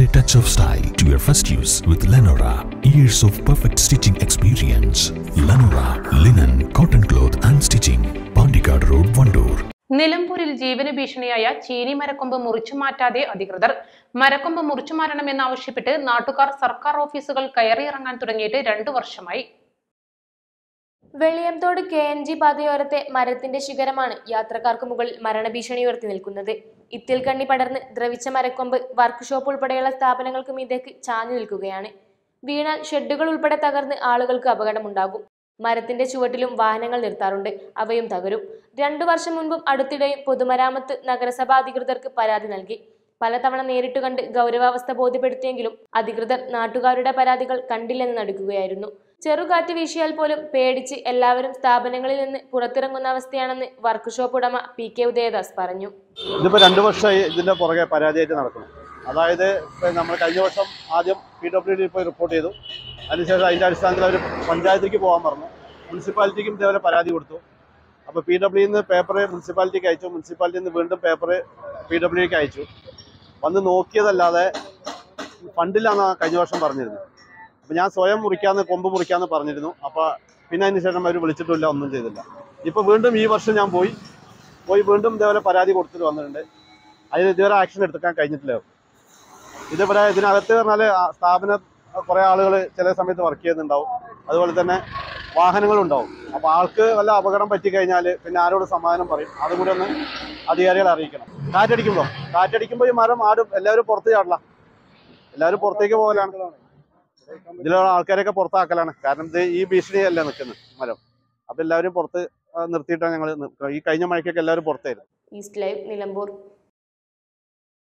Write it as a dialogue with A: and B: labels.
A: a touch of style to your first use with Lenora. Years of perfect stitching experience. Lenora, linen, cotton cloth and stitching. Pandikad Road, Vandoor.
B: നിലമ്പൂരിൽ ജീവന ഭീഷണിയായ ചീനി മരക്കൊമ്പ് മുറിച്ചു മാറ്റാതെ അധികൃതർ മരക്കൊമ്പ് മുറിച്ചു മാറ്റണമെന്നാവശ്യപ്പെട്ട് നാട്ടുകാർ സർക്കാർ ഓഫീസുകൾ കയറിയിറങ്ങാൻ തുടങ്ങിയിട്ട് രണ്ടു വർഷമായി
C: വെളിയംതോട് കെ എൻ ജി പാതയോരത്തെ മരത്തിന്റെ ശിഖരമാണ് യാത്രക്കാർക്ക് മുകളിൽ മരണഭീഷണി ഉയർത്തി നിൽക്കുന്നത് ഇത്തിൽ കണ്ണി പടർന്ന് ദ്രവിച്ച മരക്കൊമ്പ് വർക്ക്ഷോപ്പ് ഉൾപ്പെടെയുള്ള സ്ഥാപനങ്ങൾക്ക് മീതേക്ക് ചാഞ്ഞു നിൽക്കുകയാണ് വീണാൽ ഷെഡുകൾ ഉൾപ്പെടെ തകർന്ന് ആളുകൾക്ക് അപകടമുണ്ടാകും മരത്തിന്റെ ചുവട്ടിലും വാഹനങ്ങൾ നിർത്താറുണ്ട് അവയും തകരും രണ്ടു വർഷം മുൻപും അടുത്തിടെയും പൊതുമരാമത്ത് നഗരസഭാ അധികൃതർക്ക് പരാതി നൽകി പലതവണ നേരിട്ട് കണ്ട് ഗൗരവാവസ്ഥ ബോധ്യപ്പെടുത്തിയെങ്കിലും അധികൃതർ നാട്ടുകാരുടെ പരാതികൾ കണ്ടില്ലെന്ന് നടിക്കുകയായിരുന്നു ചെറുകാറ്റ് വീശിയാൽ പോലും പേടിച്ച് എല്ലാവരും സ്ഥാപനങ്ങളിൽ നിന്ന് പുറത്തിറങ്ങുന്ന അവസ്ഥയാണെന്ന് വർക്ക്ഷോപ്പ് ഉടമ പി കെ ഉദയദാസ് പറഞ്ഞു
D: ഇതിപ്പോൾ രണ്ട് വർഷമായി ഇതിൻ്റെ പുറകെ പരാതിയായിട്ട് നടക്കണം അതായത് ഇപ്പം നമ്മൾ കഴിഞ്ഞ വർഷം ആദ്യം പി ഡബ്ല്യു ഡി പോയി റിപ്പോർട്ട് ചെയ്തു അതിനുശേഷം അതിൻ്റെ അടിസ്ഥാനത്തിൽ അവർ പഞ്ചായത്തിലേക്ക് പോകാൻ പറഞ്ഞു മുനിസിപ്പാലിറ്റിക്കും ഇതേപോലെ പരാതി കൊടുത്തു അപ്പോൾ പി ഡബ്ല്യു നിന്ന് പേപ്പർ മുനിസിപ്പാലിറ്റിക്ക് അയച്ചു മുനിസിപ്പാലിറ്റിയിൽ നിന്ന് വീണ്ടും പേപ്പർ പി ഡബ്ല്യുക്ക് അയച്ചു വന്ന് നോക്കിയതല്ലാതെ ഫണ്ടിലാണെന്ന് കഴിഞ്ഞ വർഷം പറഞ്ഞിരുന്നത് അപ്പോൾ ഞാൻ സ്വയം മുറിക്കാന്ന് കൊമ്പ് മുറിക്കാന്ന് പറഞ്ഞിരുന്നു അപ്പോൾ പിന്നെ അതിന് ശേഷം അവർ വിളിച്ചിട്ടില്ല ഒന്നും ചെയ്തില്ല ഇപ്പോൾ വീണ്ടും ഈ വർഷം ഞാൻ പോയി പോയി വീണ്ടും ഇതേപോലെ പരാതി കൊടുത്തിട്ട് വന്നിട്ടുണ്ട് അതിന് ഇതുവരെ ആക്ഷൻ എടുക്കാൻ കഴിഞ്ഞിട്ടില്ല ഇതിവിടെ ഇതിനകത്ത് പറഞ്ഞാൽ സ്ഥാപന കുറേ ആളുകൾ ചില സമയത്ത് വർക്ക് ചെയ്യുന്നുണ്ടാവും അതുപോലെ തന്നെ വാഹനങ്ങളുണ്ടാവും അപ്പോൾ ആൾക്ക് വല്ല അപകടം പറ്റി കഴിഞ്ഞാൽ പിന്നെ ആരോട് സമാധാനം പറയും അതും കൂടി ഒന്ന് അധികാരികളെ അറിയിക്കണം കാറ്റടിക്കുമ്പോൾ കാറ്റടിക്കുമ്പോൾ ഈ മരം ആടും എല്ലാവരും പുറത്ത് ചാടില്ല എല്ലാവരും പുറത്തേക്ക് പോകലാണ് ഇതിലുള്ള ആൾക്കാരൊക്കെ പുറത്താക്കലാണ് കാരണം ഇത് ഈ ഭീഷണിയല്ല നിൽക്കുന്നത് മരം അപ്പം എല്ലാവരും പുറത്ത് ആ, നിർത്തിയിട്ടാണ് ഞങ്ങൾ ഈ കഴിഞ്ഞ മഴയ്ക്കൊക്കെ എല്ലാവരും പുറത്തായിരുന്നു
C: ഈസ്റ്റ് ലൈവ് നിലമ്പൂർ